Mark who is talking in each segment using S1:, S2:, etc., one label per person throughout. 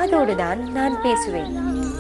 S1: காதோடு தான் நான் பேசுவேன்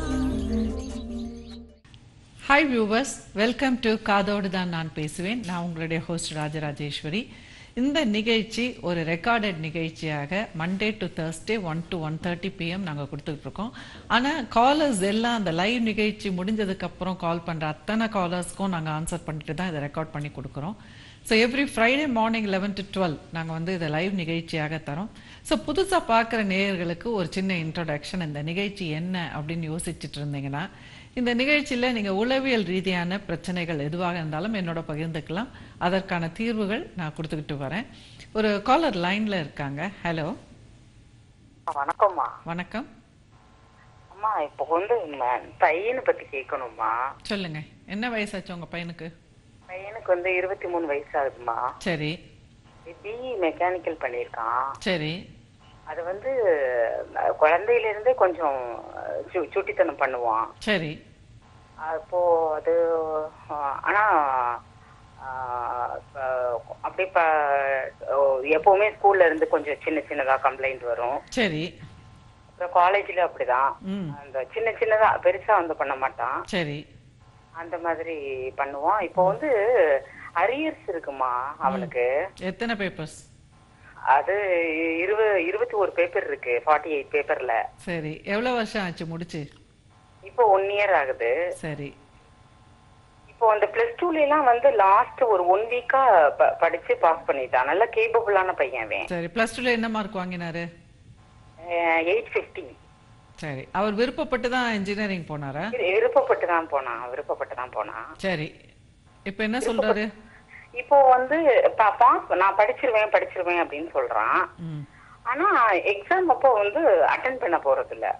S2: ஹாய் வியூவர்ஸ் வெல்கம் டு காதோடு தான் நான் பேசுவேன் நான் உங்களுடைய ஹோஸ்ட் ராஜராஜேஸ்வரி இந்த நிகழ்ச்சி ஒரு ரெக்கார்டட் நிகழ்ச்சியாக Monday to Thursday one to one thirty PM நாங்கள் கொடுத்துட்டு இருக்கோம் ஆனால் காலர்ஸ் எல்லாம் அந்த லைவ் நிகழ்ச்சி முடிஞ்சதுக்கு அப்புறம் கால் பண்ணுற அத்தனை காலர்ஸ்க்கும் நாங்கள் ஆன்சர் பண்ணிட்டு தான் இதை ரெக்கார்ட் பண்ணி கொடுக்குறோம் so every Friday morning eleven to twelve நாங்கள் வந்து இதை லைவ் நிகழ்ச்சியாக தரோம் ஸோ புதுசாக பார்க்குற நேயர்களுக்கு ஒரு சின்ன இன்ட்ரோடக்ஷன் இந்த நிகழ்ச்சி என்ன அப்படின்னு யோசிச்சுட்டு இருந்தீங்கன்னா இந்த நிகழ்ச்சியில் நீங்கள் உளவியல் ரீதியான பிரச்சனைகள் எதுவாக இருந்தாலும் என்னோட பகிர்ந்துக்கலாம் அதற்கான தீர்வுகள் நான் கொடுத்துக்கிட்டு வரேன் ஒரு காலர் லைனில் இருக்காங்க ஹலோ
S3: வணக்கம்மா
S2: வணக்கம்
S3: அம்மா இப்போ வந்து ம- பையனை பத்தி கேட்கணும்மா
S2: சொல்லுங்க என்ன வயசாச்சு உங்கள் பையனுக்கு
S3: பையனுக்கு வந்து இருபத்தி மூணு வயசு ஆகுதுமா
S2: சரி
S3: பிஇ மெக்கானிக்கல் பண்ணியிருக்கான்
S2: சரி
S3: அது வந்து அஹ், குழந்தையில இருந்தே கொஞ்சம் அஹ், சு- சுட்டித்தனம் பண்ணுவான்
S2: சரி
S3: அப்போ அது அஹ், ஆனா அஹ், அஹ், அப்படி ப அஹ், எப்பவுமே ஸ்கூல்ல இருந்து கொஞ்சம் சின்ன சின்னதா கம்ப்ளைண்ட் வரும்
S2: சரி
S3: அப்புறம் காலேஜ்ல அப்படிதான்
S2: ம்
S3: அந்த சின்ன சின்னதா பெருசா வந்து பண்ண மாட்டான்
S2: சரி
S3: அந்த மாதிரி பண்ணுவான் இப்போ வந்து அரியர்ஸ் இருக்குமா அவனுக்கு
S2: எத்தனை பேப்பர்ஸ்
S3: அது இருபது இருபத்தி ஒரு பேப்பர் இருக்கு ஃபார்ட்டி எயிட் பேப்பர்ல
S2: சரி எவ்வளோ வருஷம் ஆச்சு முடிச்சு
S3: இப்போ ஒன் இயர் ஆகுது
S2: சரி
S3: இப்போ அந்த பிளஸ் டூல எல்லாம் வந்து லாஸ்ட் ஒரு ஒன் வீக்கா படிச்சு பாஸ் பண்ணிட்டான் நல்ல கேபபிளான பையன் அவன்
S2: சரி ப்ளஸ் டூவில் என்ன மார்க் வாங்கினாரு
S3: எயிட் பிப்டி
S2: சரி அவர் விருப்பப்பட்டு தான் இன்ஜினியரிங் போனாரா
S3: விருப்பப்பட்டு தான் போனான் விருப்பப்பட்டு தான் போனான்
S2: சரி இப்போ என்ன சொல்றாரு
S3: இப்போ வந்து பாஸ் நான் படிச்சிருவேன் படிச்சிருவேன் அப்படின்னு சொல்றான்
S2: ம்
S3: ஆனா எக்ஸாம் அப்போ வந்து அட்டன் பண்ண போறது இல்ல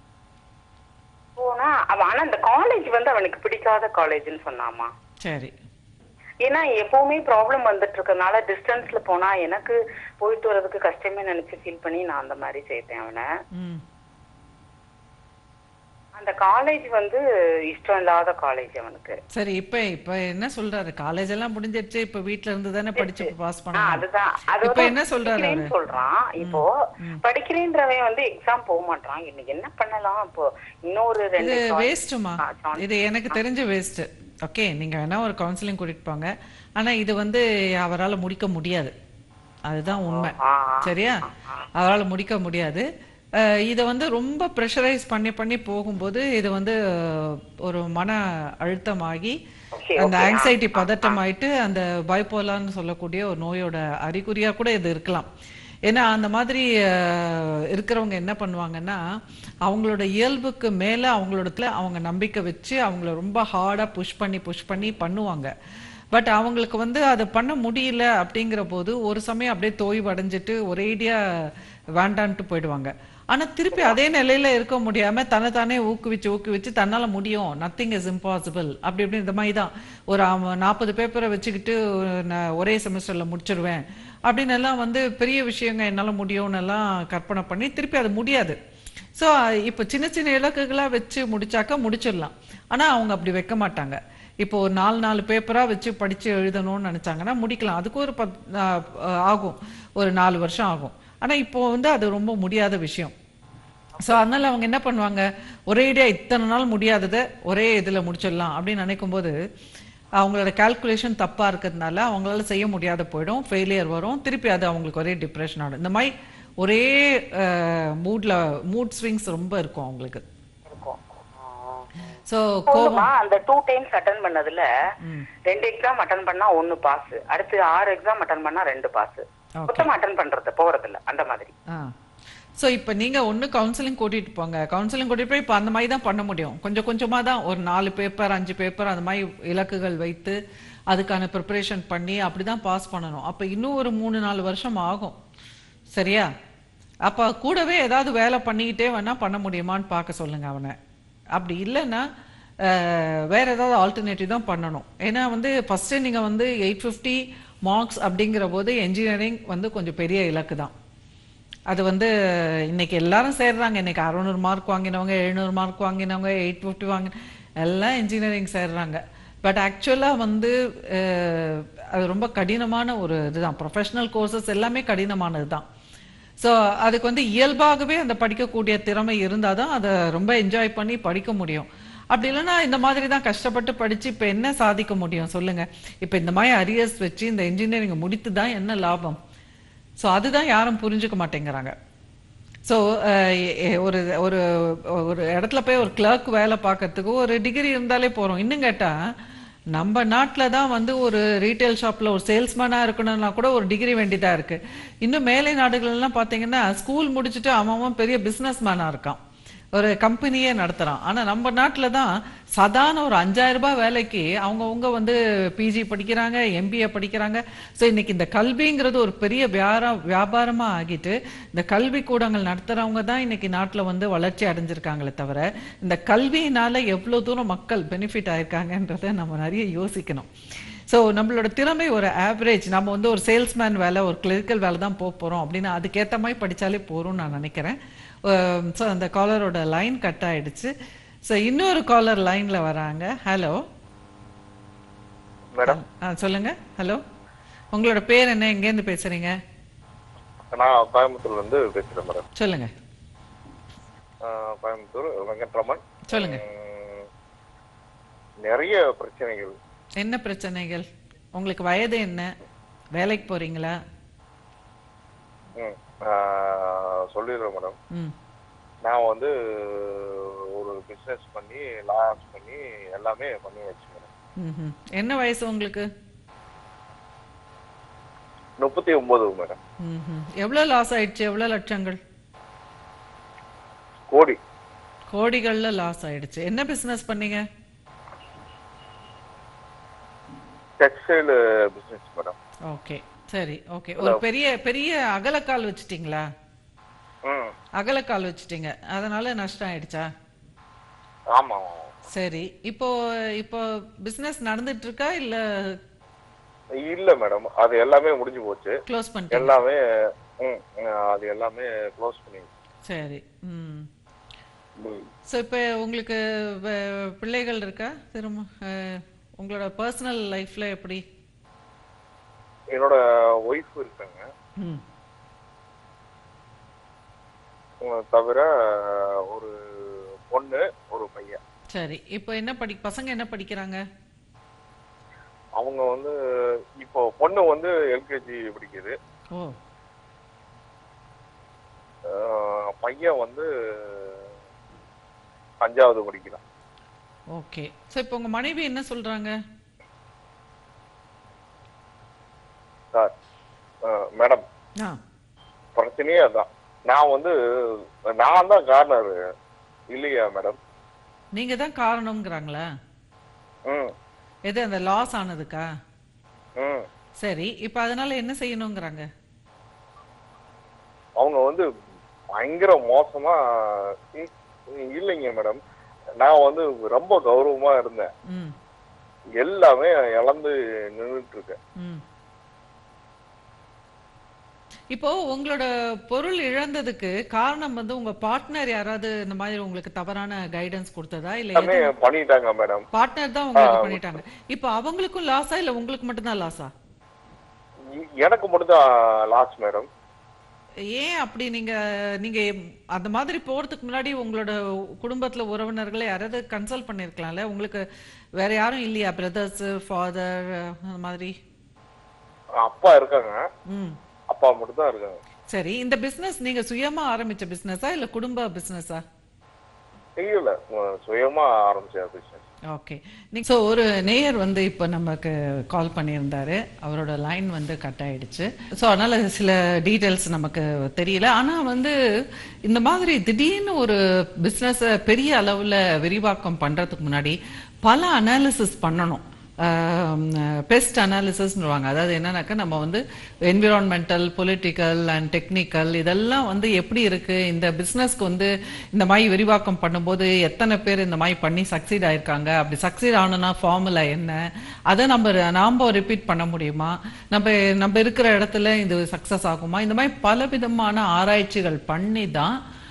S3: போனா அவன் ஆனா அந்த காலேஜ் வந்து அவனுக்கு பிடிக்காத காலேஜ்னு சொன்னாமா
S2: சரி
S3: ஏன்னா எப்பவுமே ப்ராப்ளம் வந்துட்டு இருக்கறனால டிஸ்டன்ஸ்ல போனா எனக்கு போயிட்டு வர்றதுக்கு கஷ்டமே நினைச்சு ஃபீல் பண்ணி நான் அந்த மாதிரி சேர்த்தேன் அவனை
S2: ம்
S3: அந்த காலேஜ் வந்து இஷ்டம் இல்லாத காலேஜ் அவனுக்கு
S2: சரி இப்போ இப்போ என்ன சொல்றாரு காலேஜ் எல்லாம் முடிஞ்சிருச்சு இப்போ வீட்ல இருந்து தானே படிச்சு பாஸ்
S3: ஆ,
S2: பண்ணணும்
S3: அதுதான்
S2: இப்போ
S3: அதாவது
S2: என்ன சொல்றாரு அவரு
S3: படிக்கிறேன்னு சொல்றான் இப்போ படிக்கிறேன்றவன் வந்து எக்ஸாம் போக மாட்டான் இன்னைக்கு என்ன பண்ணலாம் இப்போ இன்னொரு
S2: இது
S3: ரெண்டு choice-
S2: வேஸ்ட்டுமா
S3: ஆ, chance.
S2: இது எனக்கு தெரிஞ்ச வேஸ்ட் ஓகே நீங்க வேணா ஒரு கவுன்சிலிங் கூட்டிட்டு போங்க ஆனா இது வந்து அவரால் முடிக்க முடியாது அதுதான் உண்மை
S3: ஆ,
S2: சரியா அவரால் முடிக்க முடியாது அஹ், இதை வந்து ரொம்ப ப்ரெஷரைஸ் பண்ணி பண்ணி போகும்போது இது வந்து அஹ், ஒரு மன அழுத்தமாகி
S3: Okay,
S2: அந்த
S3: okay, ஆ,
S2: ஆங்ஸைட்டி பதட்டமாயிட்டு அந்த பைப்போலான்னு சொல்லக்கூடிய ஒரு நோயோட அறிகுறியா கூட இது இருக்கலாம் ஏன்னா அந்த மாதிரி அஹ், இருக்கிறவங்க என்ன பண்ணுவாங்கன்னா அவங்களோட இயல்புக்கு மேல அவங்களோடத்துல அவங்க நம்பிக்கை வச்சு அவங்கள ரொம்ப ஹார்டா புஷ் பண்ணி புஷ் பண்ணி பண்ணுவாங்க பட் அவங்களுக்கு வந்து அதை பண்ண முடியல அப்படிங்கிற போது ஒரு சமயம் அப்படியே தோய்வடைஞ்சிட்டு ஒரேடியா வேண்டான்ட்டு போயிடுவாங்க ஆனா திருப்பி அதே நிலையில இருக்க முடியாம தன்னை தானே ஊக்குவிச்சு ஊக்குவிச்சு தன்னால முடியும் நத்திங் இஸ் இம்பாசிபிள் அப்படி இப்படி இந்த மாதிரி தான் ஒரு நாற்பது பேப்பரை வச்சுக்கிட்டு நான் ஒரே செமஸ்டர்ல முடிச்சிருவேன் அப்படின்னு எல்லாம் வந்து பெரிய விஷயங்க என்னால முடியும்னு எல்லாம் கற்பனை பண்ணி திருப்பி அது முடியாது ஸோ இப்போ சின்ன சின்ன இலக்குகளா வச்சு முடிச்சாக்கா முடிச்சிடலாம் ஆனா அவங்க அப்படி வைக்க மாட்டாங்க இப்போ ஒரு நாலு நாலு பேப்பரா வச்சு படிச்சு எழுதணும்னு நினைச்சாங்கன்னா முடிக்கலாம் அதுக்கு ஒரு பத் ஆ, ஆகும் ஒரு நாலு வருஷம் ஆகும் ஆனா இப்போ வந்து அது ரொம்ப முடியாத விஷயம் ஸோ அதனால அவங்க என்ன பண்ணுவாங்க ஒரேடியா இத்தனை நாள் முடியாததை ஒரே இதுல முடிச்சிடலாம் அப்படின்னு நினைக்கும் போது அவங்களோட கால்குலேஷன் தப்பா இருக்கிறதுனால அவங்களால செய்ய முடியாத போயிடும் ஃபெயிலியர் வரும் திருப்பி அது அவங்களுக்கு ஒரே டிப்ரெஷன் ஆகும் இந்த மாதிரி ஒரே மூட்ல மூட் ஸ்விங்ஸ் ரொம்ப இருக்கும் அவங்களுக்கு
S3: இருக்கும் ஆ.
S2: ஸோ
S3: போதுமா அந்த டூ டைம்ஸ் அட்டன் பண்ணதுல ரெண்டு எக்ஸாம் அட்டன் பண்ணா ஒன்னு பாஸ் அடுத்து ஆறு எக்ஸாம் அட்டன் பண்ணா ரெண்டு பாஸ்
S2: Okay.
S3: மொத்தமா அட்டன் பண்றது போறது இல்ல அந்த மாதிரி
S2: ஆ ஸோ இப்போ நீங்கள் ஒன்று கவுன்சிலிங் கூட்டிகிட்டு போங்க கவுன்சிலிங் கூட்டிகிட்டு போய் இப்போ அந்த மாதிரி தான் பண்ண முடியும் கொஞ்சம் கொஞ்சமாக தான் ஒரு நாலு பேப்பர் அஞ்சு பேப்பர் அந்த மாதிரி இலக்குகள் வைத்து அதுக்கான ப்ரிப்பரேஷன் பண்ணி அப்படி தான் பாஸ் பண்ணணும் அப்போ இன்னும் ஒரு மூணு நாலு வருஷம் ஆகும் சரியா அப்போ கூடவே ஏதாவது வேலை பண்ணிக்கிட்டே வேணா பண்ண முடியுமான்னு பார்க்க சொல்லுங்க அவனை அப்படி இல்லைன்னா அஹ், வேற ஏதாவது ஆல்டர்னேட்டிவ் தான் பண்ணணும் ஏன்னா வந்து ஃபஸ்ட்டு நீங்கள் வந்து எயிட் ஃபிஃப்டி மார்க்ஸ் அப்படிங்கிற போது என்ஜினியரிங் வந்து கொஞ்சம் பெரிய இலக்கு தான் அது வந்து இன்னைக்கு எல்லாரும் சேர்றாங்க இன்னைக்கு அறுநூறு மார்க் வாங்கினவங்க எழுநூறு மார்க் வாங்கினவங்க எயிட் ஃபிஃப்டி வாங்கின எல்லாம் இன்ஜினியரிங் சேர்றாங்க பட் ஆக்சுவலாக வந்து அஹ், அது ரொம்ப கடினமான ஒரு இதுதான் ப்ரொஃபஷனல் கோர்சஸ் எல்லாமே கடினமானது தான் ஸோ அதுக்கு வந்து இயல்பாகவே அந்த படிக்கக்கூடிய திறமை இருந்தால் தான் அதை ரொம்ப என்ஜாய் பண்ணி படிக்க முடியும் அப்படி இல்லைன்னா இந்த மாதிரி தான் கஷ்டப்பட்டு படிச்சு இப்போ என்ன சாதிக்க முடியும் சொல்லுங்க இப்போ இந்த மாதிரி அரியர்ஸ் வச்சு இந்த இன்ஜினியரிங் முடித்து தான் என்ன லாபம் ஸோ அதுதான் யாரும் புரிஞ்சுக்க மாட்டேங்கிறாங்க ஸோ ஒரு ஒரு ஒரு இடத்துல போய் ஒரு கிளர்க் வேலை பார்க்கறதுக்கு ஒரு டிகிரி இருந்தாலே போகிறோம் இன்னும் கேட்டால் நம்ம நாட்டில் தான் வந்து ஒரு ரீட்டைல் ஷாப்பில் ஒரு சேல்ஸ்மேனாக இருக்கணும்னா கூட ஒரு டிகிரி வேண்டியதாக இருக்குது இன்னும் மேலை நாடுகள்லாம் பார்த்தீங்கன்னா ஸ்கூல் முடிச்சுட்டு அவன் அவன் பெரிய பிஸ்னஸ் மேனாக இருக்கான் ஒரு கம்பெனியே நடத்துறான் ஆனா நம்ம நாட்டுல தான் சாதாரண ஒரு அஞ்சாயிரம் ரூபாய் வேலைக்கு அவங்கவுங்க வந்து பிஜி படிக்கிறாங்க எம்பிஏ படிக்கிறாங்க ஸோ இன்னைக்கு இந்த கல்விங்கிறது ஒரு பெரிய வியார வியாபாரமா ஆகிட்டு இந்த கல்வி கூடங்கள் நடத்துறவங்க தான் இன்னைக்கு நாட்டுல வந்து வளர்ச்சி அடைஞ்சிருக்காங்களே தவிர இந்த கல்வியினால எவ்வளவு தூரம் மக்கள் பெனிஃபிட் ஆயிருக்காங்கன்றதை நம்ம நிறைய யோசிக்கணும் ஸோ நம்மளோட திறமை ஒரு ஆவரேஜ் நம்ம வந்து ஒரு சேல்ஸ்மேன் வேலை ஒரு கிளரிக்கல் வேலை தான் போக போகிறோம் அப்படின்னு அதுக்கேற்ற மாதிரி படித்தாலே போகிறோம்னு நான் நினைக்கிறேன் ஸோ அந்த காலரோட லைன் கட் ஆயிடுச்சு ஸோ இன்னொரு காலர் லைனில் வராங்க ஹலோ
S4: மேடம்
S2: ஆ சொல்லுங்க ஹலோ உங்களோட பேர் என்ன எங்கேருந்து பேசுறீங்க
S4: நான் கோயம்புத்தூர்ல இருந்து பேசுறேன் மேடம்
S2: சொல்லுங்க
S4: ஆஹ் கோயம்புத்தூர் வெங்கட்ரமன்
S2: சொல்லுங்க
S4: உம், நிறைய பிரச்சனைகள்
S2: என்ன பிரச்சனைகள் உங்களுக்கு வயது என்ன வேலைக்கு போறீங்களா
S4: ம், ஆஹ் சொல்லிடுறேன் மேடம்
S2: ம்
S4: நான் வந்து ஒரு பிசினஸ் பண்ணி லாஸ் பண்ணி எல்லாமே பண்ணி வச்சு மேடம்
S2: ம்ஹும். என்ன வயசு உங்களுக்கு
S4: முப்பத்தி ஒன்பது மேடம்
S2: ம்ஹும். எவ்வளவு லாஸ் ஆயிடுச்சு எவ்வளவு லட்சங்கள்
S4: கோடி
S2: கோடிகள்ல லாஸ் ஆயிடுச்சு என்ன பிசினஸ் பண்ணீங்க
S4: டெக்ஸ்டைல் பிசினஸ் மேடம்
S2: ஓகே சரி ஓகே ஒரு பெரிய பெரிய அகலக்கால் வச்சுட்டீங்களா
S4: ம்
S2: அகலக்கால் வச்சுட்டீங்க அதனால நஷ்டம் ஆயிடுச்சா
S4: ஆமா
S2: சரி இப்போ இப்போ பிசினஸ் நடந்துட்டு இருக்கா இல்ல
S4: இல்ல மேடம் அது எல்லாமே முடிஞ்சு போச்சு
S2: க்ளோஸ் பண்ணிட்டீங்க
S4: எல்லாமே ம், அது எல்லாமே க்ளோஸ் பண்ணி
S2: சரி ம்
S4: ம்.
S2: ஸோ இப்போ உங்களுக்கு வ- பிள்ளைகள் இருக்கா திரும்ப அஹ், உங்களோட பர்சனல் லைஃப்ல எப்படி
S4: என்னோட ஒய்ஃப் இருக்காங்க
S2: ம்
S4: உம், தவிர ஒரு பொண்ணு ஒரு பையன்
S2: சரி இப்போ என்ன படி பசங்க என்ன படிக்கிறாங்க
S4: அவங்க வந்து இப்போ பொண்ணு வந்து எல்கேஜி படிக்குது
S2: ஓ
S4: அஹ், பையன் வந்து அஞ்சாவது படிக்கிறான்
S2: ஓகே ஸோ இப்போ உங்க மனைவி என்ன சொல்றாங்க
S4: சார் அஹ், மேடம்
S2: ஆ
S4: பிரச்சனையே அதான் நான் வந்து நான் தான் கார்னர் இல்லையா மேடம்
S2: நீங்க தான் காரணம்ங்கிறாங்களா
S4: ம்
S2: எது அந்த லாஸ் ஆனதுக்கா
S4: ம்
S2: சரி இப்போ அதனால என்ன செய்யணுங்கிறாங்க
S4: அவங்க வந்து பயங்கர மோசமா இ- இல்லைங்க மேடம் நான் வந்து ரொம்ப கௌரவமா இருந்தேன்
S2: ம்
S4: எல்லாமே இழந்து நின்றுட்டு இருக்கேன்
S2: ம் இப்போ உங்களோட பொருள் இழந்ததுக்கு காரணம் வந்து உங்க பார்ட்னர் யாராவது இந்த மாதிரி உங்களுக்கு தவறான கைடன்ஸ் கொடுத்ததா இல்ல
S4: எல்லாமே பண்ணிட்டாங்க மேடம்
S2: பார்ட்னர் தான் உங்களுக்கு பண்ணிட்டாங்க இப்போ அவங்களுக்கும் லாஸா இல்ல உங்களுக்கு மட்டும் தான் லாஸா
S4: இ- எனக்கு மட்டும் தான் லாஸ் மேடம்
S2: ஏன் அப்படி நீங்க நீங்க அந்த மாதிரி போறதுக்கு முன்னாடி உங்களோட குடும்பத்துல உறவினர்களை யாராவது கன்சல்ட் பண்ணிருக்கலாம்ல உங்களுக்கு வேற யாரும் இல்லையா பிரதர்ஸ் ஃபாதர் அந்த மாதிரி
S4: அப்பா இருக்காங்க
S2: ம்
S4: அப்பா மட்டும் தான் இருக்காங்க
S2: சரி இந்த பிசினஸ் நீங்க சுயமா ஆரம்பிச்ச பிசினஸா இல்ல குடும்ப பிசினஸா
S4: இல்ல உ- சுயமா ஆரம்பிச்ச பிசினஸ்
S2: ஓகே ஸோ ஒரு நேயர் வந்து இப்போ நமக்கு கால் பண்ணியிருந்தாரு அவரோட லைன் வந்து கட் ஆயிடுச்சு ஸோ அதனால சில டீட்டெயில்ஸ் நமக்கு தெரியல ஆனால் வந்து இந்த மாதிரி திடீர்னு ஒரு பிஸ்னஸை பெரிய அளவில் விரிவாக்கம் பண்ணுறதுக்கு முன்னாடி பல அனாலிசிஸ் பண்ணணும் பெஸ்ட் அனாலிசிஸ்னுவாங்க அதாவது என்னன்னாக்கா நம்ம வந்து என்விரான்மெண்டல் பொலிட்டிக்கல் அண்ட் டெக்னிக்கல் இதெல்லாம் வந்து எப்படி இருக்கு இந்த பிஸ்னஸ்க்கு வந்து இந்த மாதிரி விரிவாக்கம் பண்ணும்போது எத்தனை பேர் இந்த மாதிரி பண்ணி சக்சீட் ஆயிருக்காங்க அப்படி சக்சீட் ஆகணும்னா ஃபார்முலா என்ன அதை நம்ம நாம ரிப்பீட் பண்ண முடியுமா நம்ம நம்ம இருக்கிற இடத்துல இது சக்சஸ் ஆகுமா இந்த மாதிரி பல விதமான ஆராய்ச்சிகள் பண்ணி தான்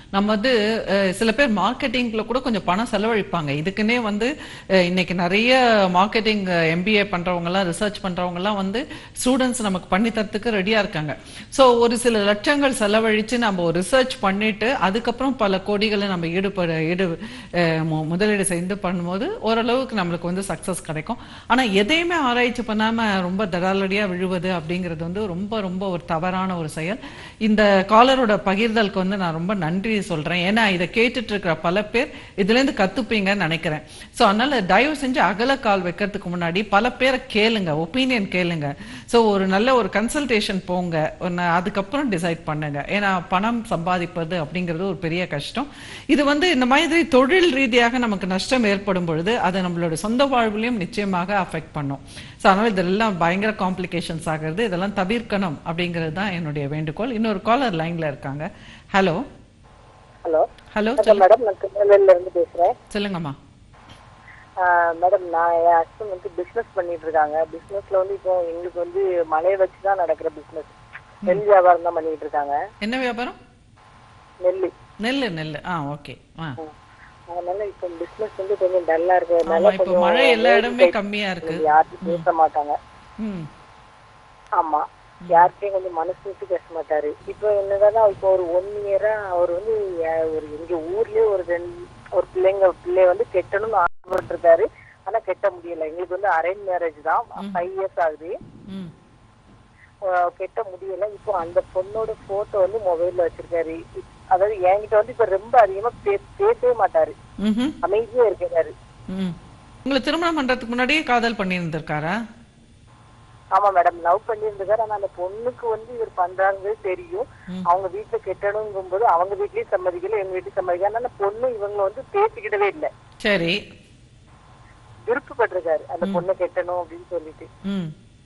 S2: நம்ம வந்து அஹ், சில பேர் மார்க்கெட்டிங்ல கூட கொஞ்சம் பணம் செலவழிப்பாங்க இதுக்குன்னே வந்து அஹ், இன்னைக்கு நிறைய மார்க்கெட்டிங் எம்பிஏ பண்றவங்க எல்லாம் ரிசர்ச் பண்றவங்க எல்லாம் வந்து ஸ்டூடெண்ட்ஸ் நமக்கு பண்ணி தரத்துக்கு ரெடியா இருக்காங்க சோ ஒரு சில லட்சங்கள் செலவழிச்சு நம்ம ஒரு ரிசர்ச் பண்ணிட்டு அதுக்கப்புறம் பல கோடிகளை நம்ம ஈடுபட ஈடு அஹ், மு- முதலீடு செய்து பண்ணும்போது ஓரளவுக்கு நம்மளுக்கு வந்து சக்சஸ் கிடைக்கும் ஆனா எதையுமே ஆராய்ச்சி பண்ணாம ரொம்ப தடாலடியா விழுவது அப்படிங்கிறது வந்து ரொம்ப ரொம்ப ஒரு தவறான ஒரு செயல் இந்த காலரோட பகிர்தலுக்கு வந்து நான் ரொம்ப நன்றி சொல்றேன் ஏன்னா இதை கேட்டுட்டு இருக்கிற பல பேர் இதுல இருந்து கத்துப்பீங்கன்னு நினைக்கிறேன் சோ அதனால தயவு செஞ்சு அகல கால் வைக்கிறதுக்கு முன்னாடி பல பேரை கேளுங்க ஒப்பீனியன் கேளுங்க சோ ஒரு நல்ல ஒரு கன்சல்டேஷன் போங்க ஒன்னு அதுக்கப்புறம் டிசைட் பண்ணுங்க ஏன்னா பணம் சம்பாதிப்பது அப்படிங்கிறது ஒரு பெரிய கஷ்டம் இது வந்து இந்த மாதிரி தொழில் ரீதியாக நமக்கு நஷ்டம் ஏற்படும் பொழுது அது நம்மளோட சொந்த வாழ்விலையும் நிச்சயமாக அஃபெக்ட் பண்ணும் ஸோ அதனால இதெல்லாம் பயங்கர காம்ப்ளிகேஷன்ஸ் ஆகிறது இதெல்லாம் தவிர்க்கணும் அப்படிங்கிறது தான் என்னுடைய வேண்டுகோள் இன்னொரு காலர் லைன்ல இருக்காங்க ஹலோ
S5: ஹலோ
S2: ஹலோ
S5: மேடம் நான் திருநெல்வேலியில இருந்து பேசுறேன்
S2: சொல்லுங்கம்மா
S5: மேடம் நான் என் ஹஸ்பண்ட் வந்து பிசினஸ் பண்ணிட்டு இருக்காங்க பிசினஸ்ல வந்து இப்போ எங்களுக்கு வந்து மழையை வச்சு தான் நடக்கிற பிசினஸ் நெல் வியாபாரம் தான் பண்ணிட்டு இருக்காங்க
S2: என்ன வியாபாரம்
S5: நெல்
S2: நெல்லு நெல்லு ஆ ஓகே ஆ
S5: அதனால இப்போ பிசினஸ் வந்து கொஞ்சம் டல்லா இருக்கிறதுனால
S2: ஆமா இப்போ
S5: கொஞ்சம்
S2: மழை எல்லா இடமே கம்மியா இருக்கு
S5: யார்கிட்டயும் பேச மாட்டாங்க
S2: ம்
S5: ஆமா யார்கிட்டயும் கொஞ்சம் மனசு விட்டு பேச மாட்டாரு இப்போ என்னதான் இப்போ ஒரு ஒன் இயரா அவர் வந்து யா- ஒரு எங்க ஊர்லயே ஒரு ரெண்டு ஒரு பிள்ளைங்க பிள்ளை வந்து கெட்டணும்னு ஆசைப்பட்டு இருக்காரு ஆனா கெட்ட முடியல எங்களுக்கு வந்து அரேஞ்ச் மேரேஜ் தான் ஃபைவ் இயர்ஸ் ஆகுது
S2: ம்
S5: அஹ் கெட்ட முடியல இப்போ அந்த பொண்ணோட போட்டோ வந்து மொபைல்ல வச்சிருக்காரு இப்- அதாவது என்கிட்ட வந்து இப்ப ரொம்ப அதிகமா பே- பேசவே மாட்டாரு
S2: ம்ஹும்.
S5: அமைதியா இருக்கிறாரு
S2: ம் உங்களை திருமணம் பண்றதுக்கு முன்னாடியே காதல் பண்ணி இருந்திருக்காரா
S5: ஆமா மேடம் லவ் பண்ணியிருந்தாரு ஆனா அந்த பொண்ணுக்கு வந்து இவர் பண்றாங்கிறது தெரியும் அவங்க வீட்டுல கெட்டணுங்கும் போது அவங்க வீட்லயும் சம்மதிக்கல எங்க வீட்லயும் சம்மதிக்கல ஆனா அந்த பொண்ணு இவங்க வந்து பேசிக்கிடவே இல்ல
S2: சரி
S5: விருப்பப்பட்டிருக்காரு அந்த பொண்ணை கெட்டணும் அப்படின்னு சொல்லிட்டு
S2: ம்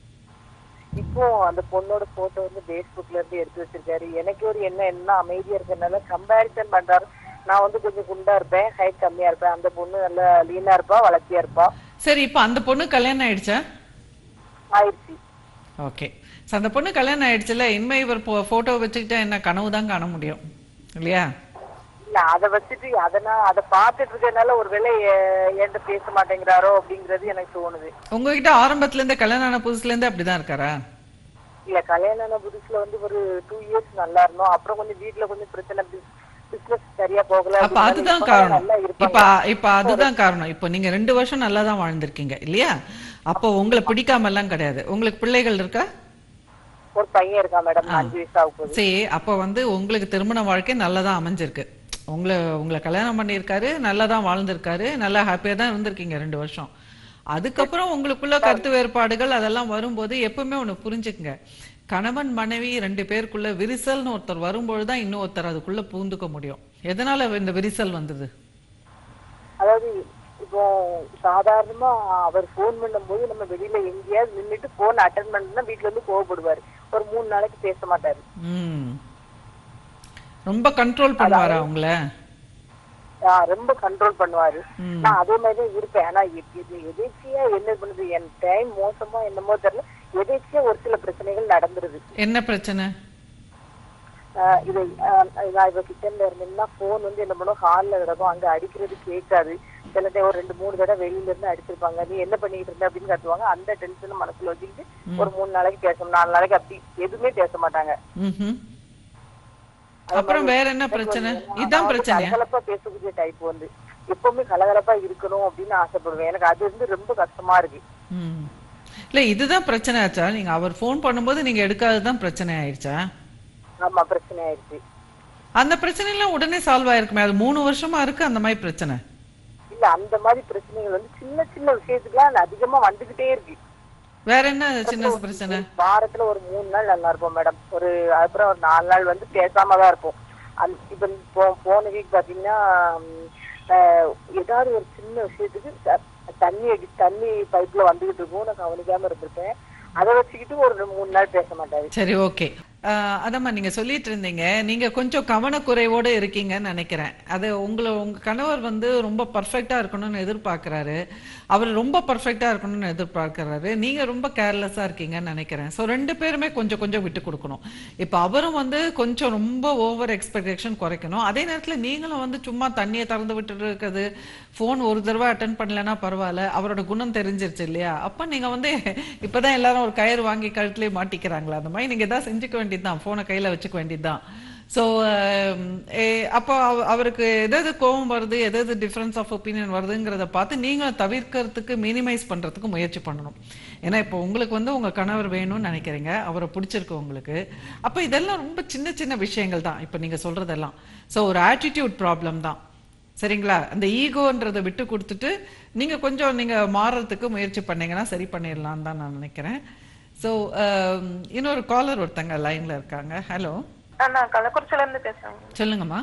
S5: இப்போ அந்த பொண்ணோட போட்டோ வந்து பேஸ்புக்ல இருந்து எடுத்து வச்சிருக்காரு எனக்கு ஒரு என்ன என்ன அமைதியா இருக்கறனால கம்பேரிசன் பண்றாரு நான் வந்து கொஞ்சம் குண்டா இருப்பேன் ஹைட் கம்மியா இருப்பேன் அந்த பொண்ணு நல்லா லீனா இருப்பா வளர்ச்சியா இருப்பா
S2: சரி இப்போ அந்த பொண்ணு கல்யாணம் ஆயிடுச்சா
S5: ஆயிடுச்சு
S2: ஓகே ஸோ அந்த பொண்ணு கல்யாணம் ஆயிடுச்சுல இனிமே இவர் போட்டோ வச்சுக்கிட்டா என்ன கனவு தான் காண முடியும் இல்லையா
S5: இல்ல அத வச்சுட்டு அத நான் அதை பார்த்துட்டு இருக்கறதுனால ஒருவேளை எ- என்கிட்ட பேச மாட்டேங்கிறாரோ அப்படிங்கறது எனக்கு தோணுது
S2: உங்ககிட்ட ஆரம்பத்துல இருந்தே கல்யாணம் ஆன புதுசுல இருந்தே அப்படிதான் இருக்காரா
S5: இல்ல கல்யாணம் ஆன புதுசுல வந்து ஒரு டூ இயர்ஸ் நல்லா இருந்தோம் அப்புறம் கொஞ்சம் வீட்ல கொஞ்சம் பிரச்சனை பிசினஸ் சரியா போகல
S2: அப்ப
S5: அப்படின்னால
S2: அதுதான்
S5: இப்ப
S2: காரணம்
S5: நல்லா இருப்பாங்க
S2: இப்ப இப்ப அதுதான் காரணம் இப்போ நீங்க ரெண்டு வருஷம் நல்லா தான் வாழ்ந்திருக்கீங்க இல்லையா அப்போ உங்களை பிடிக்காம எல்லாம் கிடையாது உங்களுக்கு பிள்ளைகள் இருக்கா
S5: ஒரு பையன் இருக்கான் மேடம் அஞ்சு வயசு ஆக போகுது
S2: சரி அப்போ வந்து உங்களுக்கு திருமண வாழ்க்கை நல்லதா அமைஞ்சிருக்கு உங்களை உங்களை கல்யாணம் பண்ணியிருக்காரு நல்லா தான் வாழ்ந்திருக்காரு நல்லா ஹாப்பியா தான் இருந்திருக்கீங்க ரெண்டு வருஷம் அதுக்கப்புறம் உங்களுக்குள்ள கருத்து வேறுபாடுகள் அதெல்லாம் வரும்போது எப்பவுமே ஒண்ணு புரிஞ்சுக்குங்க கணவன் மனைவி ரெண்டு பேருக்குள்ள விரிசல்னு ஒருத்தர் வரும்பொழுது தான் இன்னொருத்தர் அதுக்குள்ள பூந்துக்க முடியும் எதனால இந்த விரிசல் வந்தது
S5: அதாவது இப்போ சாதாரணமா அவர் போன் பண்ணும்போது நம்ம வெளியில எங்கேயாவது நின்னுட்டு போன் அட்டன் பண்ணா வீட்ல இருந்து கோவப்படுவாரு ஒரு மூணு நாளைக்கு பேச மாட்டாரு
S2: ம் ரொம்ப கண்ட்ரோல் பண்ணுவாரா உங்கள
S5: ஆஹ் ரொம்ப கண்ட்ரோல் பண்ணுவாரு
S2: ம்.
S5: நான் அதே மாதிரி தான் இருப்பேன் ஆனா எப்- இது எதேச்சியா என்ன பண்ணுது என் டைம் மோசமா என்னமோ தெரியல எதேச்சியா ஒரு சில பிரச்சனைகள் நடந்துருது
S2: என்ன பிரச்சனை
S5: ஆஹ் இது ஆஹ் நான் இப்ப கிச்சன்ல இருந்தேன்னா போன் வந்து என்ன பண்ணும் ஹால்ல கிடக்கும் அங்க அடிக்கிறது கேட்காது சில டைம் ஒரு ரெண்டு மூணு தடவை வெளியில இருந்து அடிச்சிருப்பாங்க நீ என்ன பண்ணிட்டு இருந்த அப்படின்னு கத்துவாங்க அந்த டென்ஷன் மனசுல வச்சுக்கிட்டு ஒரு மூணு நாளைக்கு பேசணும் நாலு நாளைக்கு அப்படி எதுவுமே பேச மாட்டாங்க
S2: ம்ஹும். அப்புறம் வேற என்ன பிரச்சனை இதான் பிரச்சனையா
S5: கலகலப்பா பேசக்கூடிய டைப் வந்து எப்பவுமே கலகலப்பா இருக்கணும் அப்படின்னு ஆசைப்படுவேன் எனக்கு அது வந்து ரொம்ப கஷ்டமா இருக்கு
S2: ம். இல்ல இதுதான் பிரச்சனை ஆச்சா நீங்க அவர் ஃபோன் பண்ணும்போது நீங்க எடுக்காததான் பிரச்சனை ஆயிடுச்சா
S5: ஆமா பிரச்சனை ஆயிடுச்சு
S2: அந்த பிரச்சனை எல்லாம் உடனே சால்வ் ஆயிருக்குமே அது மூணு வருஷமா இருக்கு அந்த மாதிரி பிரச்சனை
S5: இல்ல அந்த மாதிரி பிரச்சனைகள் வந்து சின்ன சின்ன விஷயத்துக்குலாம் அதிகமா வந்துகிட்டே இருக்கு
S2: வேற என்ன சின்ன பிரச்சனை
S5: வாரத்துல ஒரு மூணு நாள் நல்லா இருப்போம் மேடம் ஒரு அப்புறம் ஒரு நாலு நாள் வந்து பேசாம தான் இருப்போம் அந்த இப்ப போ- போன வீக் பாத்தீங்கன்னா ம், ஆஹ், ஏதாவது ஒரு சின்ன விஷயத்துக்கு த- தண்ணி அடி தண்ணி பைப்ல வந்துகிட்டு இருக்கும் நான் கவனிக்காம இருந்திருப்பேன் அதை வச்சுக்கிட்டு ஒரு மூணு நாள் பேச மாட்டாரு
S2: சரி ஓகே ஆஹ் அதம்மா நீங்க சொல்லிட்டு இருந்தீங்க நீங்க கொஞ்சம் கவனக்குறைவோட இருக்கீங்கன்னு நினைக்கிறேன் அது உங்களை உங்க கணவர் வந்து ரொம்ப பர்ஃபெக்டா இருக்கணும்னு எதிர்பார்க்கறாரு அவர் ரொம்ப பர்ஃபெக்டா இருக்கணும்னு எதிர்பார்க்கறாரு நீங்க ரொம்ப கேர்லெஸ்ஸா இருக்கீங்கன்னு நினைக்கிறேன் ஸோ ரெண்டு பேருமே கொஞ்சம் கொஞ்சம் விட்டு கொடுக்கணும் இப்போ அவரும் வந்து கொஞ்சம் ரொம்ப ஓவர் எக்ஸ்பெக்டேஷன் குறைக்கணும் அதே நேரத்துல நீங்களும் வந்து சும்மா தண்ணியை திறந்து விட்டுட்டு இருக்கிறது ஃபோன் ஒரு தடவை அட்டன் பண்ணலன்னா பரவாயில்ல அவரோட குணம் தெரிஞ்சிருச்சு இல்லையா அப்ப நீங்க வந்து இப்பதான் எல்லாரும் ஒரு கயிறு வாங்கி கழுத்துலயே மாட்டிக்கிறாங்களா அந்த மாதிரி நீங்க ஏதாவது செஞ்சுக்க வேண்டியதுதான் போனை கையில வச்சுக்க வேண்டியதுதான் ஸோ அப்போ அவ- அவருக்கு எதாவது கோபம் வருது எதாவது டிஃப்ரென்ஸ் ஆஃப் ஒப்பீனியன் வருதுங்கிறத பார்த்து நீங்களும் தவிர்க்கிறதுக்கு மினிமைஸ் பண்றதுக்கு முயற்சி பண்ணணும் ஏன்னா இப்போ உங்களுக்கு வந்து உங்க கணவர் வேணும்னு நினைக்கிறீங்க அவரை பிடிச்சிருக்கு உங்களுக்கு அப்போ இதெல்லாம் ரொம்ப சின்ன சின்ன விஷயங்கள் தான் இப்போ நீங்க சொல்றதெல்லாம் ஸோ ஒரு ஆட்டிடியூட் ப்ராப்ளம் தான் சரிங்களா அந்த ஈகோன்றதை விட்டு கொடுத்துட்டு நீங்க கொஞ்சம் நீங்க மாறுறதுக்கு முயற்சி பண்ணீங்கன்னா சரி பண்ணிடலாம்னு தான் நான் நினைக்கிறேன் ஸோ இன்னொரு காலர் ஒருத்தங்க லைன்ல இருக்காங்க ஹலோ
S6: நான் கள்ளக்குறிச்சில இருந்து பேசுறேன்
S2: சொல்லுங்கம்மா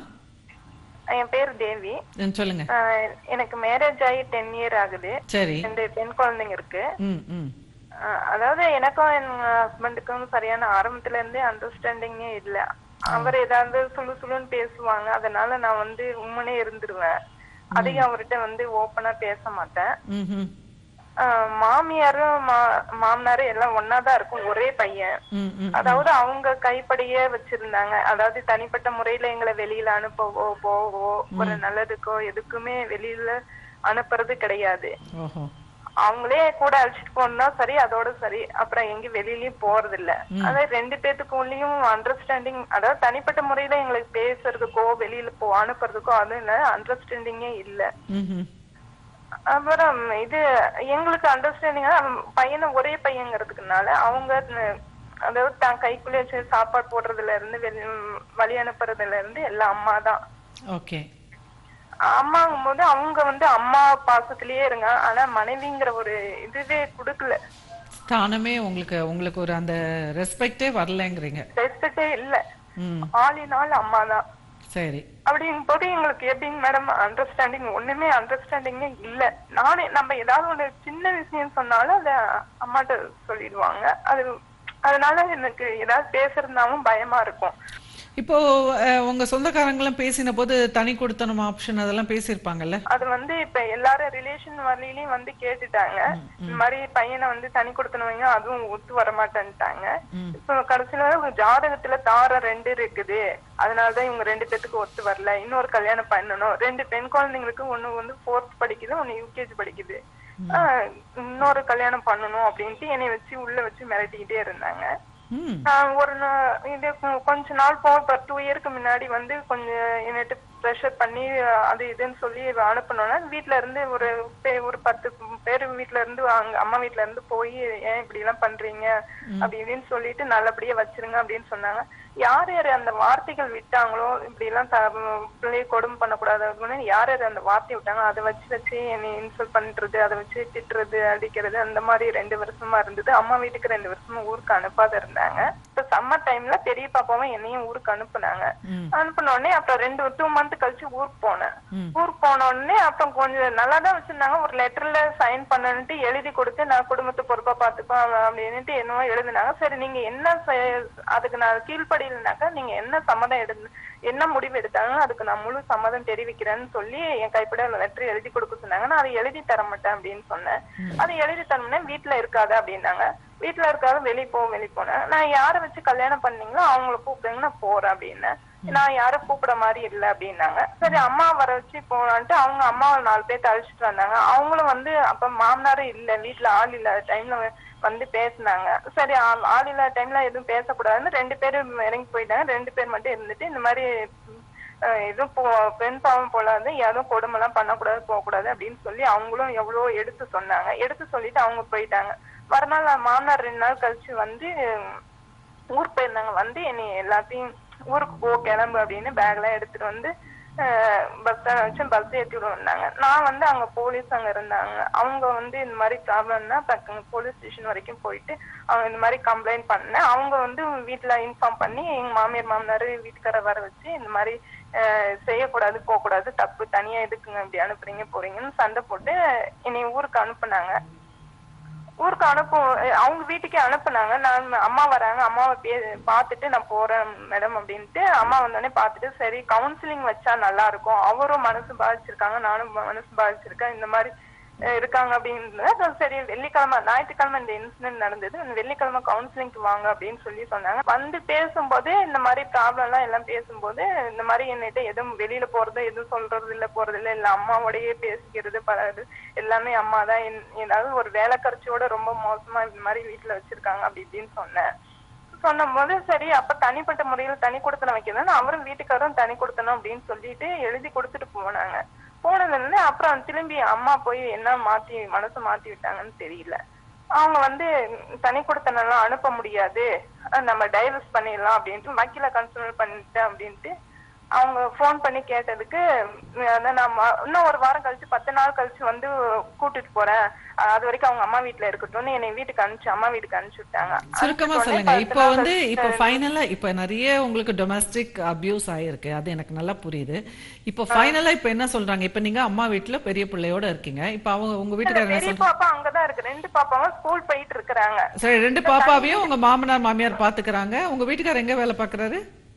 S6: என் பேர் தேவி
S2: ம், சொல்லுங்க
S6: ஆஹ் எனக்கு மேரேஜ் ஆகி டென் இயர் ஆகுது
S2: சரி
S6: ரெண்டு பெண் குழந்தைங்க இருக்கு
S2: ம் ம்
S6: ஆஹ் அதாவது எனக்கும் என் ஹஸ்பண்டுக்கும் சரியான ஆரம்பத்துல இருந்தே அண்டர்ஸ்டாண்டிங்கே இல்ல அவர் ஏதாவது சுழு சுழுன்னு பேசுவாங்க அதனால நான் வந்து உம்மனே இருந்துருவேன் அதிகம் அவர்கிட்ட வந்து ஓப்பனா பேச மாட்டேன்
S2: ம் ம்
S6: ஆஹ் மாமியாரும் மா- மாமனாரும் எல்லாம் ஒன்னாதான் இருக்கும் ஒரே பையன்
S2: ம் ம்
S6: அதாவது அவங்க கைப்படியே வச்சிருந்தாங்க அதாவது தனிப்பட்ட முறையில எங்களை வெளியில அனுப்பவோ போவோ ஒரு நல்லதுக்கோ எதுக்குமே வெளியில அனுப்புறது கிடையாது
S2: ஓஹோ
S6: அவங்களே கூட அழைச்சிட்டு போனா சரி அதோட சரி அப்புறம் எங்கேயும் வெளியிலயும் போறது இல்ல அதாவது ரெண்டு பேத்துக்குள்ளயும் அண்டர்ஸ்டாண்டிங் அதாவது தனிப்பட்ட முறையில எங்களுக்கு பேசுறதுக்கோ வெளியில போ அனுப்புறதுக்கோ அது இல்ல அண்டர்ஸ்டாண்டிங்கே இல்ல
S2: ம் ம்
S6: அப்புறம் இது எங்களுக்கு அண்டர்ஸ்டாண்டிங்கா பையனை ஒரே பையங்கிறதுக்குனால அவங்க ந- அதாவது தான் கைக்குள்ளே வச்சு சாப்பாடு போடுறதுல இருந்து வெளி வழி அனுப்புறதுல இருந்து எல்லாம் அம்மா தான்
S2: ஓகே
S6: அம்மாங்கும் போது அவங்க வந்து அம்மா பாசத்திலேயே இருங்க ஆனா மனைவிங்கிற ஒரு இதுவே கொடுக்கல
S2: ஸ்தானமே உங்களுக்கு உங்களுக்கு ஒரு அந்த ரெஸ்பெக்டே வரலங்கிறீங்க
S6: ரெஸ்பெக்டே இல்ல
S2: ம்
S6: ஆளினால் அம்மா தான்
S2: சரி
S6: அப்படிங்கும் போது எங்களுக்கு எப்படிங்க மேடம் அண்டர்ஸ்டாண்டிங் ஒண்ணுமே அண்டர்ஸ்டாண்டிங்கே இல்ல நானே நம்ம ஏதாவது ஒரு சின்ன விஷயம் சொன்னாலும் அத அம்மாட்ட சொல்லிடுவாங்க அது அதனால எனக்கு ஏதாவது பேசுறதுனாலும் பயமா இருக்கும்
S2: இப்போ அஹ், உங்க சொந்தக்காரங்களும் பேசின போது தனி கொடுத்தனம் ஆப்ஷன் அதெல்லாம் பேசியிருப்பாங்கல்ல
S6: அது வந்து இப்ப எல்லாரும் ரிலேஷன் வழியிலயும் வந்து கேட்டுட்டாங்க இந்த மாதிரி பையனை வந்து தனி கொடுத்தனவங்க அதுவும் ஒத்து வர மாட்டேன்ட்டாங்க இப்போ கடைசியில ஒரு ஜாதகத்துல தாரம் ரெண்டு இருக்குது அதனாலதான் இவங்க ரெண்டு பேத்துக்கு ஒத்து வரல இன்னொரு கல்யாணம் பண்ணணும் ரெண்டு பெண் குழந்தைங்களுக்கு ஒண்ணு வந்து ஃபோர்த் படிக்குது ஒண்ணு யூகேஜி படிக்குது ஆஹ் இன்னொரு கல்யாணம் பண்ணணும் அப்படின்ட்டு என்னை வச்சு உள்ள வச்சு மிரட்டிக்கிட்டே இருந்தாங்க
S2: ம்
S6: நான் ஒரு நா- இது கொ- கொஞ்ச நாள் போ இப்போ டூ இயருக்கு முன்னாடி வந்து கொஞ்சம் என்னட்டு ப்ரெஷர் பண்ணி அஹ், அது இதுன்னு சொல்லி அனுப்பணும்னா வீட்ல இருந்து ஒரு பே- ஒரு பத்து பேர் வீட்ல இருந்து அங்க அம்மா வீட்ல இருந்து போய் ஏன் இப்படி எல்லாம் பண்றீங்க அப்படி இப்படின்னு சொல்லிட்டு நல்லபடியா வச்சிருங்க அப்படின்னு சொன்னாங்க யார் யார் அந்த வார்த்தைகள் விட்டாங்களோ இப்படி எல்லாம் த- பிள்ளைய கொடுமை பண்ணக்கூடாது அப்படின்னு யார் யார் அந்த வார்த்தை விட்டாங்க அதை வச்சு வச்சு என்னை இன்சல்ட் பண்றது அதை வச்சு திட்டுறது அடிக்கிறது அந்த மாதிரி ரெண்டு வருஷமா இருந்தது அம்மா வீட்டுக்கு ரெண்டு வருஷமா ஊருக்கு அனுப்பாத இருந்தாங்க இப்ப சம்மர் டைம்ல பெரிய பாப்பாவும் என்னையும் ஊருக்கு அனுப்புனாங்க
S2: ம்.
S6: அனுப்புன உடனே அப்புறம் ரெண்டு டூ மந்த் கழிச்சு ஊருக்கு போனேன்
S2: ம்.
S6: ஊருக்கு போன உடனே அப்புறம் கொஞ்சம் நல்லா தான் வச்சிருந்தாங்க ஒரு லெட்டர்ல சைன் பண்ணனுட்டு எழுதி கொடுத்து நான் குடும்பத்தை பொறுப்பா பாத்துப்பேன் அப்படின்னுட்டு என்னவோ எழுதினாங்க சரி நீங்க என்ன செ- அதுக்கு நான் கீழ்ப்படியிலனாக்கா நீங்க என்ன சம்மதம் எடு என்ன முடிவு எடுத்தாலும் அதுக்கு நான் முழு சம்மதம் தெரிவிக்கிறேன்னு சொல்லி என் கைப்பட லெட்டர் எழுதி கொடுக்க சொன்னாங்க நான் அதை எழுதி தர மாட்டேன் அப்படின்னு சொன்னேன் அதை எழுதி தரமுன்னா வீட்டுல இருக்காத அப்படின்னாங்க வீட்டுல இருக்காத வெளிய போ வெளிய போனேன் நான் யாரை வச்சு கல்யாணம் பண்ணீங்களோ அவங்கள கூப்பிடுங்க நான் போறேன் அப்படின்னேன் நான் யாரும் கூப்பிட மாதிரி இல்ல அப்படின்னாங்க சரி அம்மா வர வச்சு போனான்ட்டு அவங்க அம்மாவை நாலு பேர் அழைச்சிட்டு வந்தாங்க அவங்களும் வந்து அப்ப மாமனாரும் இல்ல வீட்டுல ஆள் இல்லாத டைம்ல வந்து பேசுனாங்க சரி ஆள் ஆள் இல்லாத டைம்ல எதுவும் பேசக்கூடாதுன்னு ரெண்டு பேரும் இறங்கி போயிட்டாங்க ரெண்டு பேர் மட்டும் இருந்துட்டு இந்த மாதிரி அஹ் எதுவும் போ பெண் பாவம் போலாது எதுவும் கொடுமைலாம் பண்ணக்கூடாது போகக்கூடாது அப்படின்னு சொல்லி அவங்களும் எவ்வளோ எடுத்து சொன்னாங்க எடுத்து சொல்லிட்டு அவங்க போயிட்டாங்க மறுநாள் நான் மாமனார் ரெண்டு நாள் கழிச்சு வந்து ஊருக்கு போயிருந்தாங்க வந்து என்னை எல்லாத்தையும் ஊருக்கு போ கிளம்பு அப்படின்னு பேக்லாம் எடுத்துட்டு வந்து பஸ் ஸ்டாண்ட் வச்சு பஸ் ஏற்றி விட வந்தாங்க நான் வந்து அங்க போலீஸ் அங்க இருந்தாங்க அவங்க வந்து இந்த மாதிரி ப்ராப்ளம்னா பக்கம் போலீஸ் ஸ்டேஷன் வரைக்கும் போயிட்டு அவங்க இந்த மாதிரி கம்ப்ளைண்ட் பண்ணேன் அவங்க வந்து வீட்டுல இன்ஃபார்ம் பண்ணி எங்க மாமியார் மாமனார் வீட்டுக்கார வர வச்சு இந்த மாதிரி அஹ், செய்யக்கூடாது போகக்கூடாது தப்பு தனியா எதுக்குங்க இப்படி அனுப்புறீங்க போறீங்கன்னு சண்டை போட்டு என்னை ஊருக்கு அனுப்புனாங்க ஊருக்கு அனுப்பும் அஹ் அவங்க வீட்டுக்கே அனுப்புனாங்க நான் அம்மா வராங்க அம்மாவை பே பார்த்துட்டு நான் போறேன் மேடம் அப்படின்ட்டு அம்மா வந்தோடனே பார்த்துட்டு சரி கவுன்சிலிங் வச்சா நல்லா இருக்கும் அவரும் மனசு பாதிச்சிருக்காங்க நானும் மனசு பாதிச்சிருக்கேன் இந்த மாதிரி அஹ் இருக்காங்க அப்படின்னு சரி வெள்ளிக்கிழமை ஞாயிற்றுக்கிழமை இந்த இன்சிடென்ட் நடந்தது இந்த வெள்ளிக்கிழமை கவுன்சிலிங்க்கு வாங்க அப்படின்னு சொல்லி சொன்னாங்க வந்து பேசும்போது இந்த மாதிரி ப்ராப்ளம் எல்லாம் எல்லாம் பேசும்போது இந்த மாதிரி என்கிட்ட எதுவும் வெளியில போறது எதுவும் சொல்றது இல்ல போறது இல்ல இல்ல அம்மாவோடயே பேசிக்கிறது பழகுது எல்லாமே அம்மா தான் என்- ஏதாவது ஒரு வேலை கரைச்சியோட ரொம்ப மோசமா இந்த மாதிரி வீட்டுல வச்சிருக்காங்க அப்படி இப்படின்னு சொன்னேன் சொன்னபோது சரி அப்ப தனிப்பட்ட முறையில தனி கொடுத்தனம் வைக்கணும் அவரும் வீட்டுக்காரரும் தனி கொடுத்தணும் அப்படின்னு சொல்லிட்டு எழுதி கொடுத்துட்டு போனாங்க போனதுல இருந்து அப்புறம் திரும்பி அம்மா போய் என்ன மாத்தி மனசு மாத்தி விட்டாங்கன்னு தெரியல அவங்க வந்து ம், தனி கொடுத்தனெல்லாம் அனுப்ப முடியாது அஹ் நம்ம டைவர்ஸ் பண்ணிடலாம் அப்படின்ட்டு வக்கீல கன்சல்ட் பண்ணிட்டேன் அப்படின்ட்டு அவங்க ஃபோன் பண்ணி கேட்டதுக்கு ம், அதான் நான் ம- இன்னும் ஒரு வாரம் கழிச்சு பத்து நாள் கழிச்சு வந்து கூட்டிட்டு போறேன் அஹ் அது வரைக்கும் அவங்க அம்மா வீட்டுல இருக்கட்டும்னு என்னை வீட்டுக்கு அனுப்பிச்சு அம்மா வீட்டுக்கு அனுப்பிச்சு விட்டாங்க
S2: சுருக்கமா
S6: அனுப்பிச்ச உடனே
S2: சொல்லுங்க
S6: பத்து
S2: இப்போ
S6: நாள்
S2: வந்து
S6: கழிச்சு
S2: இப்போ ஃபைனலா இப்போ நிறைய உங்களுக்கு டொமஸ்டிக் அபியூஸ் ஆயிருக்கு அது எனக்கு நல்லா புரியுது இப்போ ஃபைனலா இப்போ என்ன சொல்றாங்க இப்போ நீங்க அம்மா வீட்ல பெரிய பிள்ளையோட இருக்கீங்க இப்போ அவங்க உங்க வீட்டுக்காரர் என்ன
S6: பெரிய
S2: சொல்றாங்க
S6: பாப்பா அங்கதான் இருக்கு ரெண்டு பாப்பாவும் ஸ்கூல் போயிட்டு இருக்கிறாங்க
S2: சரி ரெண்டு பாப்பாவையும் உங்க மாமனார் மாமியார் பாத்துக்கறாங்க உங்க வீட்டுக்காரர் எங்க வேலை பாக்குறாரு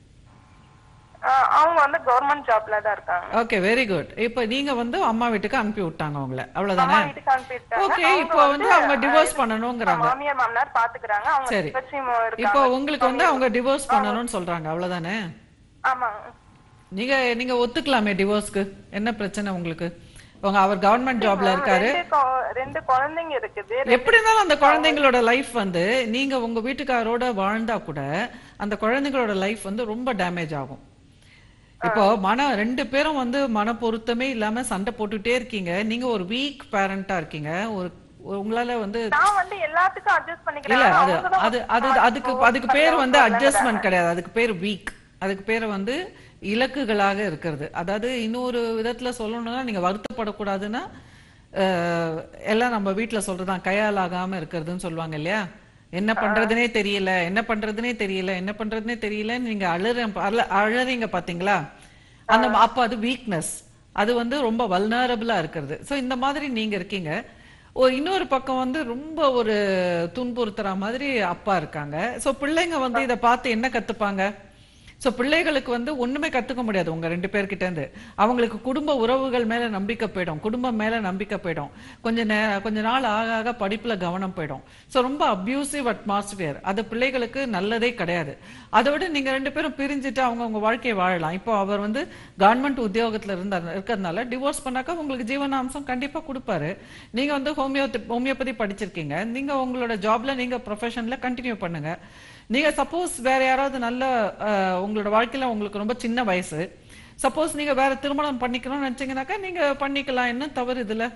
S6: ஆஹ் அவங்க வந்து கவர்மெண்ட் ஜாப்ல தான் இருக்காங்க
S2: ஓகே வெரி குட் இப்போ நீங்க வந்து அம்மா வீட்டுக்கு அனுப்பி விட்டாங்க உங்களை
S6: அம்மா
S2: அவ்வளவுதானே
S6: வீட்டுக்கு அனுப்பிட்டாங்க
S2: ஓகே
S6: அவங்க
S2: இப்போ வந்து அவங்க டிவோர்ஸ்
S6: ஆஹ்
S2: பண்ணணுங்கிறாங்க
S6: மாமியார் மாமனார் பாத்துக்கிறாங்க அவங்க
S2: சரி
S6: தங்கச்சியும் இருக்காங்க.
S2: இப்போ உங்களுக்கு வந்து அவங்க டிவோர்ஸ் பண்ணணும்னு சொல்றாங்க அவ்வளவுதானே
S6: ஆமாங்க
S2: நீங்க நீங்க ஒத்துக்கலாமே டிவோர்ஸ்க்கு என்ன பிரச்சனை உங்களுக்கு உங்க அவர் கவர்மெண்ட் ஜாப்ல இருக்காரு
S6: ரெண்டு கொ- ரெண்டு குழந்தைங்க இருக்குது
S2: எப்படி இருந்தாலும் அந்த குழந்தைங்களோட லைஃப் வந்து நீங்க உங்க வீட்டுக்காரோட வாழ்ந்தா கூட அந்த குழந்தைங்களோட லைஃப் வந்து ரொம்ப டேமேஜ் ஆகும் இப்போ மன ரெண்டு பேரும் வந்து மன பொருத்தமே இல்லாம சண்டை போட்டுட்டே இருக்கீங்க நீங்க ஒரு வீக் பேரண்டா இருக்கீங்க ஒரு ஒரு- உங்களால வந்து
S6: நான் வந்து எல்லாத்துக்கும் அட்ஜஸ்ட் பண்ணிக்கிறேன்
S2: இல்ல
S6: ஆனா
S2: அது
S6: அவங்க தான்
S2: அது அது அதுக்கு அதுக்கு பேர் வந்து அட்ஜஸ்ட்மெண்ட் கிடையாது அதுக்கு பேர் வீக் அதுக்கு பேர் வந்து இலக்குகளாக இருக்கிறது அதாவது இன்னொரு விதத்துல சொல்லணும்னா நீங்க வருத்தப்படக்கூடாதுன்னா அஹ், எல்லாம் நம்ம வீட்ல சொல்றதுதான் கையால் ஆகாம இருக்கிறதுன்னு சொல்லுவாங்க இல்லையா என்ன பண்றதுனே தெரியல என்ன பண்றதுனே தெரியல என்ன பண்றதுனே தெரியலன்னு நீங்க அழுற அழ- அழறீங்க பாத்தீங்களா அந்த அப்ப அது வீக்னஸ் அது வந்து ரொம்ப வல்னரபிளா இருக்கிறது சோ இந்த மாதிரி நீங்க இருக்கீங்க ஓ இன்னொரு பக்கம் வந்து ரொம்ப ஒரு துன்புறுத்துற மாதிரி அப்பா இருக்காங்க சோ பிள்ளைங்க வந்து இத பார்த்து என்ன கத்துப்பாங்க சோ பிள்ளைகளுக்கு வந்து ஒண்ணுமே கத்துக்க முடியாது உங்க ரெண்டு பேர்கிட்ட இருந்து அவங்களுக்கு குடும்ப உறவுகள் மேல நம்பிக்கை போயிடும் குடும்பம் மேல நம்பிக்கை போயிடும் கொஞ்ச நே கொஞ்ச நாள் ஆக ஆக படிப்புல கவனம் போயிடும் சோ ரொம்ப அப்யூசிவ் அட்மாஸ்பியர் அது பிள்ளைகளுக்கு நல்லதே கிடையாது அதை விட நீங்க ரெண்டு பேரும் பிரிஞ்சுட்டு அவங்க உங்க வாழ்க்கையை வாழலாம் இப்போ அவர் வந்து கவர்மெண்ட் உத்தியோகத்துல இருந்தா இருக்கிறதுனால டிவோர்ஸ் பண்ணாக்கா உங்களுக்கு ஜீவனாம்சம் கண்டிப்பா கொடுப்பாரு நீங்க வந்து ஹோமியோ ஹோமியோபதி படிச்சிருக்கீங்க நீங்க உங்களோட ஜாப்ல நீங்க ப்ரொஃபஷன்ல கண்டினியூ பண்ணுங்க நீங்க சப்போஸ் வேற யாராவது நல்ல அஹ், உங்களோட வாழ்க்கையில உங்களுக்கு ரொம்ப சின்ன வயசு சப்போஸ் நீங்க வேற திருமணம் பண்ணிக்கணும்னு நினைச்சீங்கன்னாக்கா நீங்க பண்ணிக்கலாம் என்ன தவறு இதுல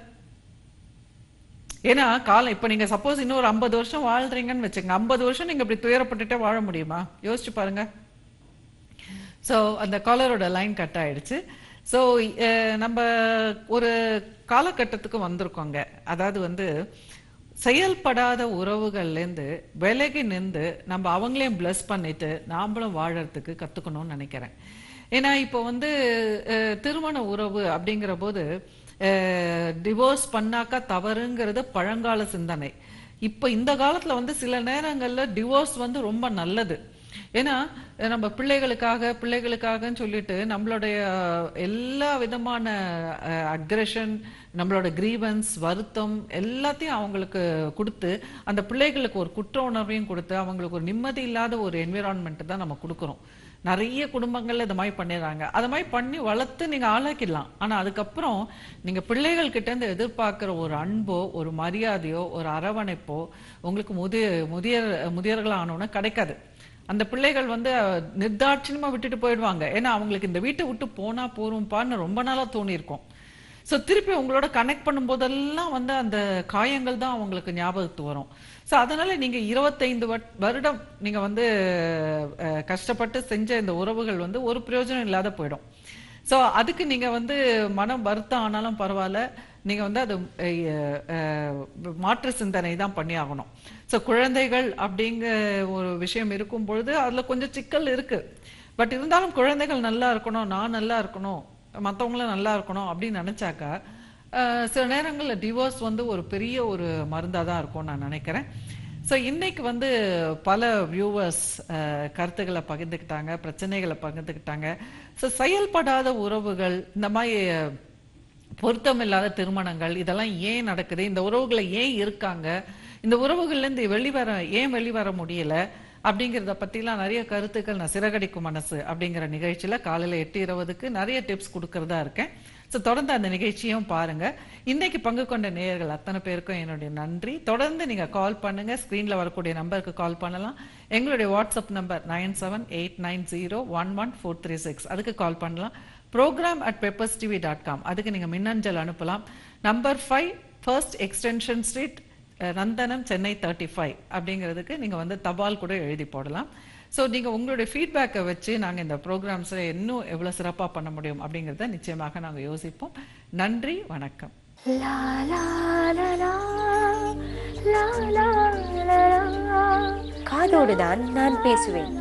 S2: ஏன்னா காலம் இப்ப நீங்க சப்போஸ் இன்னும் ஒரு ஐம்பது வருஷம் வாழ்றீங்கன்னு வச்சுக்கோங்க ஐம்பது வருஷம் நீங்க இப்படி துயரப்பட்டுட்டே வாழ முடியுமா யோசிச்சு பாருங்க ஸோ அந்த காலரோட லைன் கட் ஆயிடுச்சு ஸோ நம்ம ஒரு காலகட்டத்துக்கு வந்திருக்கோங்க அதாவது வந்து செயல்படாத உறவுகள்லேருந்து விலகி நின்று நம்ம அவங்களையும் bless பண்ணிட்டு நாமளும் வாழறதுக்கு கத்துக்கணும்னு நினைக்கிறேன் ஏன்னா இப்போ வந்து அஹ், திருமண உறவு அப்படிங்கிற போது டிவோர்ஸ் பண்ணாக்கா தவறுங்கிறது பழங்கால சிந்தனை இப்போ இந்த காலத்துல வந்து சில நேரங்கள்ல டிவோர்ஸ் வந்து ரொம்ப நல்லது ஏன்னா அஹ் நம்ம பிள்ளைகளுக்காக பிள்ளைகளுக்காகன்னு சொல்லிட்டு நம்மளுடைய அஹ், எல்லா விதமான அக்ரெஷன் நம்மளோட கிரீவன்ஸ் வருத்தம் எல்லாத்தையும் அவங்களுக்கு கொடுத்து அந்த பிள்ளைகளுக்கு ஒரு குற்ற உணர்வையும் கொடுத்து அவங்களுக்கு ஒரு நிம்மதி இல்லாத ஒரு என்விரான்மெண்ட் தான் நம்ம கொடுக்குறோம் நிறைய குடும்பங்கள்ல இது மாதிரி பண்ணிடுறாங்க அது மாதிரி பண்ணி வளர்த்து நீங்க ஆளாக்கிடலாம் ஆனா அதுக்கப்புறம் நீங்க பிள்ளைகள் கிட்ட இருந்து எதிர்பார்க்கிற ஒரு அன்போ ஒரு மரியாதையோ ஒரு அரவணைப்போ உங்களுக்கு முதிய முதியர் முதியர்களாக ஆனோன்னு கிடைக்காது அந்த பிள்ளைகள் வந்து அஹ், நிர்தாட்சியமா விட்டுட்டு போயிடுவாங்க ஏன்னா அவங்களுக்கு இந்த வீட்டை விட்டு போனா போறோம்ப்பான்னு ரொம்ப நாளா தோணியிருக்கும் ஸோ திருப்பி உங்களோட கனெக்ட் பண்ணும்போதெல்லாம் வந்து அந்த காயங்கள் தான் அவங்களுக்கு ஞாபகத்துக்கு வரும் ஸோ அதனால நீங்க இருபத்தைந்து வட்- வருடம் நீங்க வந்து அஹ், கஷ்டப்பட்டு செஞ்ச இந்த உறவுகள் வந்து ஒரு பிரயோஜனம் இல்லாத போயிடும் ஸோ அதுக்கு நீங்க வந்து மனம் வருத்தம் ஆனாலும் பரவாயில்ல நீங்க வந்து அது அஹ், அஹ், மாற்று சிந்தனை தான் பண்ணி ஆகணும் ஸோ குழந்தைகள் அப்படிங்கிற ஒரு விஷயம் இருக்கும் பொழுது அதுல கொஞ்சம் சிக்கல் இருக்கு பட் இருந்தாலும் குழந்தைகள் நல்லா இருக்கணும் நான் நல்லா இருக்கணும் மற்றவங்களும் நல்லா இருக்கணும் அப்படின்னு நினைச்சாக்கா அஹ், சில நேரங்களில் டிவோர்ஸ் வந்து ஒரு பெரிய ஒரு மருந்தாக தான் இருக்கும்னு நான் நினைக்கிறேன் ஸோ இன்னைக்கு வந்து பல வியூவர்ஸ் கருத்துக்களை பகிர்ந்துக்கிட்டாங்க பிரச்சனைகளை பகிர்ந்துக்கிட்டாங்க ஸோ செயல்படாத உறவுகள் இந்த மாதிரி அஹ், பொருத்தமில்லாத திருமணங்கள் இதெல்லாம் ஏன் நடக்குது இந்த உறவுகளை ஏன் இருக்காங்க இந்த உறவுகள்ல இருந்து வெளிவர ஏன் வெளிவர முடியல அப்படிங்கிறத பத்திலாம் நிறைய கருத்துக்கள் நான் சிறகடிக்கும் மனசு அப்படிங்கிற நிகழ்ச்சியில காலையில எட்டு இருபதுக்கு நிறைய டிப்ஸ் கொடுக்கறதா இருக்கேன் ஸோ தொடர்ந்து அந்த நிகழ்ச்சியும் பாருங்க இன்னைக்கு பங்கு கொண்ட நேயர்கள் அத்தனை பேருக்கும் என்னுடைய நன்றி தொடர்ந்து நீங்க கால் பண்ணுங்க ஸ்கிரீன்ல வரக்கூடிய நம்பருக்கு கால் பண்ணலாம் எங்களுடைய WhatsApp number nine seven eight nine zero one one four three six அதுக்கு கால் பண்ணலாம் program at Peppers TV dot com அதுக்கு நீங்கள் மின்னஞ்சல் அனுப்பலாம் number five first extension street Nandanam Chennai thirty five அப்படிங்கிறதுக்கு நீங்கள் வந்து தபால் கூட எழுதி போடலாம் ஸோ நீங்கள் உங்களுடைய ஃபீட்பேக்கை வச்சு நாங்கள் இந்த ப்ரோக்ராம்ஸை இன்னும் எவ்வளோ சிறப்பாக பண்ண முடியும் அப்படிங்கிறத நிச்சயமாக நாங்கள் யோசிப்போம் நன்றி வணக்கம்
S1: லா லா லா லா, லா லா லா லா. காதோடு தான் நான் பேசுவேன்